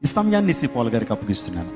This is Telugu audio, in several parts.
ఈ సమయాన్ని సి పాల్ గారికి అప్పగిస్తున్నాను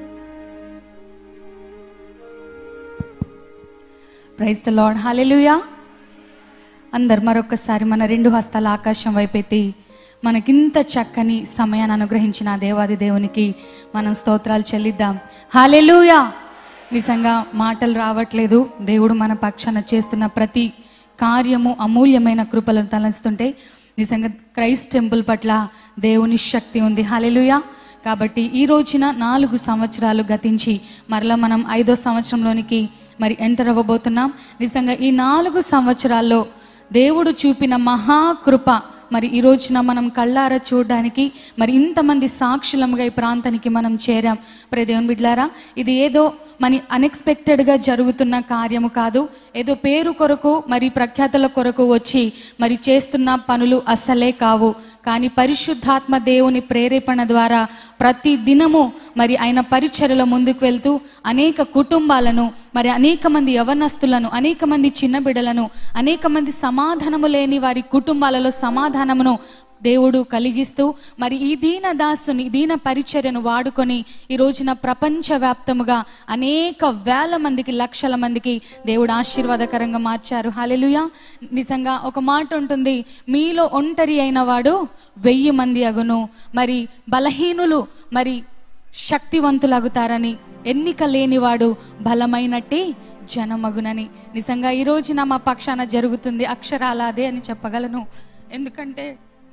ప్రైజ్ ద లార్డ్ హాలెలుయా అందరు మరొకసారి మన రెండు హస్తాల ఆకాశం వైపెత్తి మనకింత చక్కని సమయాన్ని అనుగ్రహించిన ఆ దేవాది దేవునికి మనం స్తోత్రాలు చెల్లిద్దాం హాలెలుయా నిజంగా మాటలు రావట్లేదు దేవుడు మన పక్షాన చేస్తున్న ప్రతి కార్యము అమూల్యమైన కృపలను తలంచుతుంటే నిజంగా క్రైస్ట్ టెంపుల్ పట్ల దేవుని శక్తి ఉంది హాలెలుయా కాబట్టి ఈ రోజున నాలుగు సంవత్సరాలు గతించి మరలా మనం ఐదో సంవత్సరంలోనికి మరి ఎంటర్ అవ్వబోతున్నాం నిజంగా ఈ నాలుగు సంవత్సరాల్లో దేవుడు చూపిన మహాకృప మరి ఈ రోజున మనం కళ్ళారా చూడడానికి మరి ఇంతమంది సాక్షులముగా ఈ ప్రాంతానికి మనం చేరాం ప్రే దేవుని బిడ్లారా ఇది ఏదో మన అన్ఎక్స్పెక్టెడ్గా జరుగుతున్న కార్యము కాదు ఏదో పేరు కొరకు మరి ప్రఖ్యాతల కొరకు వచ్చి మరి చేస్తున్న పనులు అస్సలే కావు కానీ పరిశుద్ధాత్మ దేవుని ప్రేరేపణ ద్వారా ప్రతి దినము మరి ఆయన పరిచర్యలో ముందుకు వెళ్తూ అనేక కుటుంబాలను మరి అనేక మంది యవనస్తులను అనేక మంది చిన్న బిడ్డలను అనేక మంది సమాధానము లేని వారి కుటుంబాలలో సమాధానమును దేవుడు కలిగిస్తూ మరి ఈ దీన దాసుని దీన పరిచర్యను వాడుకొని ఈ రోజున ప్రపంచవ్యాప్తముగా అనేక వేల మందికి లక్షల మందికి దేవుడు ఆశీర్వాదకరంగా మార్చారు హాలెలుయా నిజంగా ఒక మాట ఉంటుంది మీలో ఒంటరి అయిన వాడు వెయ్యి మంది అగును మరి బలహీనులు మరి శక్తివంతులగుతారని ఎన్నిక లేనివాడు బలమైనట్టి జనమగునని నిజంగా ఈ రోజున మా పక్షాన జరుగుతుంది అక్షరాల అదే అని చెప్పగలను ఎందుకంటే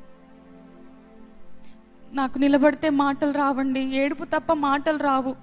నాకు నిలబడితే మాటలు రావండి ఏడుపు తప్ప మాటలు రావు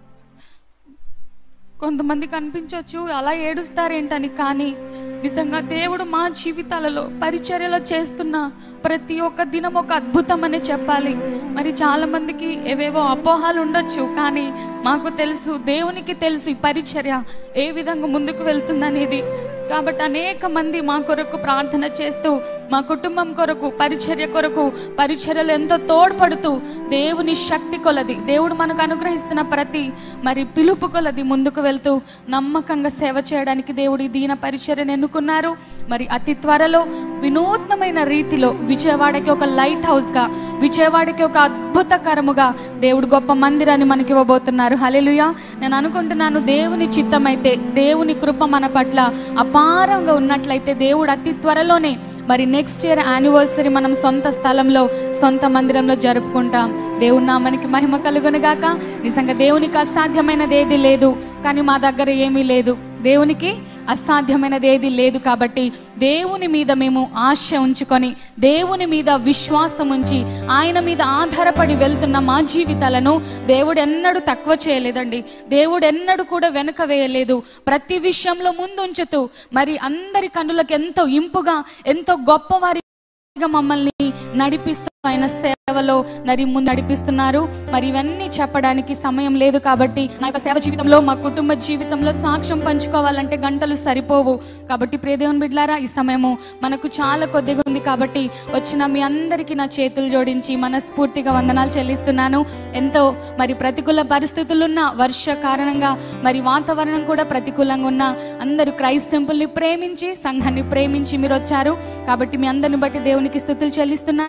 కొంతమంది కనిపించవచ్చు అలా ఏడుస్తారేంటని కానీ నిజంగా దేవుడు మా జీవితాలలో పరిచర్యలో చేస్తున్న ప్రతి ఒక్క దినం ఒక అద్భుతం అనే చెప్పాలి మరి చాలా మందికి ఏవేవో అపోహాలు ఉండొచ్చు కానీ మాకు తెలుసు దేవునికి తెలుసు ఈ పరిచర్య ఏ విధంగా ముందుకు వెళ్తుందనేది కాబట్టి అనేక మంది మా కొరకు ప్రార్థన చేస్తూ మా కుటుంబం కొరకు పరిచర్య కొరకు పరిచర్యలు ఎంతో తోడ్పడుతూ దేవుని శక్తి కొలది దేవుడు మనకు అనుగ్రహిస్తున్న ప్రతి మరి పిలుపు కొలది ముందుకు వెళ్తూ నమ్మకంగా సేవ చేయడానికి దేవుడు ఈ దీన పరిచర్యను ఎన్నుకున్నారు మరి అతి త్వరలో వినూత్నమైన రీతిలో విజయవాడకి ఒక లైట్ హౌస్గా విజయవాడకి ఒక అద్భుతకరముగా దేవుడు గొప్ప మందిరాన్ని మనకి ఇవ్వబోతున్నారు హలెలుయా నేను అనుకుంటున్నాను దేవుని చిత్తమైతే దేవుని కృప మన పట్ల అపారంగా ఉన్నట్లయితే దేవుడు అతి త్వరలోనే మరి నెక్స్ట్ ఇయర్ యానివర్సరీ మనం సొంత స్థలంలో సొంత మందిరంలో జరుపుకుంటాం దేవుని నామానికి మహిమ కలుగును గాక నిజంగా దేవునికి అసాధ్యమైనది ఏది లేదు కానీ మా దగ్గర ఏమీ లేదు దేవునికి అసాధ్యమైనది ఏది లేదు కాబట్టి దేవుని మీద మేము ఆశ ఉంచుకొని దేవుని మీద విశ్వాసం ఉంచి ఆయన మీద ఆధారపడి వెళ్తున్న మా జీవితాలను దేవుడు ఎన్నడూ తక్కువ చేయలేదండి దేవుడు ఎన్నడూ కూడా వెనుక వేయలేదు ప్రతి విషయంలో ముందుంచుతూ మరి అందరి కన్నులకు ఎంతో ఇంపుగా ఎంతో గొప్పవారి మమ్మల్ని నడిపిస్తూ ఆయన సేవలో మరి ముందు నడిపిస్తున్నారు మరి ఇవన్నీ చెప్పడానికి సమయం లేదు కాబట్టి నా యొక్క సేవ జీవితంలో మా కుటుంబ జీవితంలో సాక్ష్యం పంచుకోవాలంటే గంటలు సరిపోవు కాబట్టి ప్రియదేవుని బిడ్లారా ఈ సమయము మనకు చాలా కొద్దిగా ఉంది కాబట్టి వచ్చిన మీ అందరికీ నా చేతులు జోడించి మనస్ఫూర్తిగా వందనాలు చెల్లిస్తున్నాను ఎంతో మరి ప్రతికూల పరిస్థితులున్న వర్ష కారణంగా మరి వాతావరణం కూడా ప్రతికూలంగా ఉన్న అందరూ క్రైస్ట్ టెంపుల్ని ప్రేమించి సంఘాన్ని ప్రేమించి మీరు వచ్చారు కాబట్టి మీ అందరిని బట్టి దేవునికి స్థుతులు చెల్లిస్తున్నాను